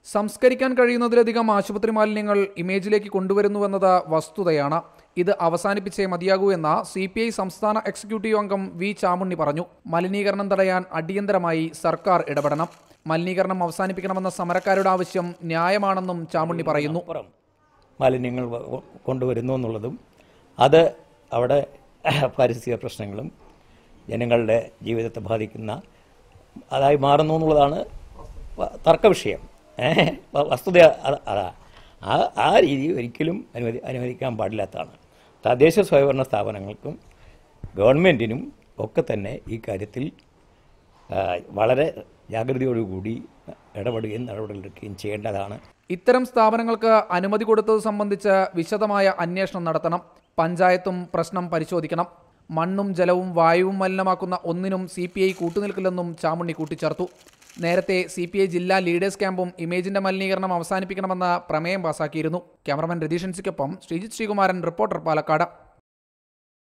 സംസ്കരിക്കാൻ കഴിയുന്നതിലധികം ആശുപത്രി മാലിന്യങ്ങൾ ഇമേജിലേക്ക് കൊണ്ടുവരുന്നുവെന്നത് വസ്തുതയാണ് ഇത് അവസാനിപ്പിച്ചേ മതിയാകൂ എന്ന സി പി ഐ സംസ്ഥാന എക്സിക്യൂട്ടീവ് അംഗം വി ചാമുണ്ണി പറഞ്ഞു മലിനീകരണം തടയാൻ അടിയന്തരമായി സർക്കാർ ഇടപെടണം മലിനീകരണം അവസാനിപ്പിക്കണമെന്ന സമരക്കാരുടെ ആവശ്യം ന്യായമാണെന്നും ചാമുണ്ണി പറയുന്നു അപ്പുറം മാലിന്യങ്ങൾ വ- വ- കൊണ്ടുവരുന്നു എന്നുള്ളതും അത് അവിടെ പാരിസ്ഥിതിക പ്രശ്നങ്ങളും ജനങ്ങളുടെ ജീവിതത്തെ ബാധിക്കുന്ന അതായി മാറുന്നു എന്നുള്ളതാണ് വ- തർക്ക വിഷയം ഏഹ് വ- വസ്തുത അത- അതാ ആ ആ രീതി ഒരിക്കലും അനുവദി അനുവദിക്കാൻ പാടില്ലാത്തതാണ് തദ്ദേശ സ്വയംഭരണ സ്ഥാപനങ്ങൾക്കും ഗവൺമെൻറ്റിനും ഒക്കെ തന്നെ ഈ കാര്യത്തിൽ ആ, വളരെ ജാഗ്രതയോടുകൂടി ഇടപെടുകയും നടപടികളെടുക്കുകയും ചെയ്യേണ്ടതാണ് ഇത്തരം സ്ഥാപനങ്ങൾക്ക് അനുമതി കൊടുത്തത് സംബന്ധിച്ച് വിശദമായ അന്വേഷണം നടത്തണം പഞ്ചായത്തും പ്രശ്നം പരിശോധിക്കണം മണ്ണും ജലവും വായുവും മലിനമാക്കുന്ന ഒന്നിനും സി പി ഐ കൂട്ടുനിൽക്കില്ലെന്നും ചാമുണ്ണി കൂട്ടിച്ചേർത്തു നേരത്തെ സി പി ഐ ജില്ലാ ലീഡേഴ്സ് ക്യാമ്പും ഇമേജിന്റെ മലിനീകരണം അവസാനിപ്പിക്കണമെന്ന പ്രമേയം പാസാക്കിയിരുന്നു ക്യാമറമാൻ രതീഷൻ സിക്കൊപ്പം ശ്രീജിത് ശ്രീകുമാരൻ റിപ്പോർട്ടർ പാലക്കാട്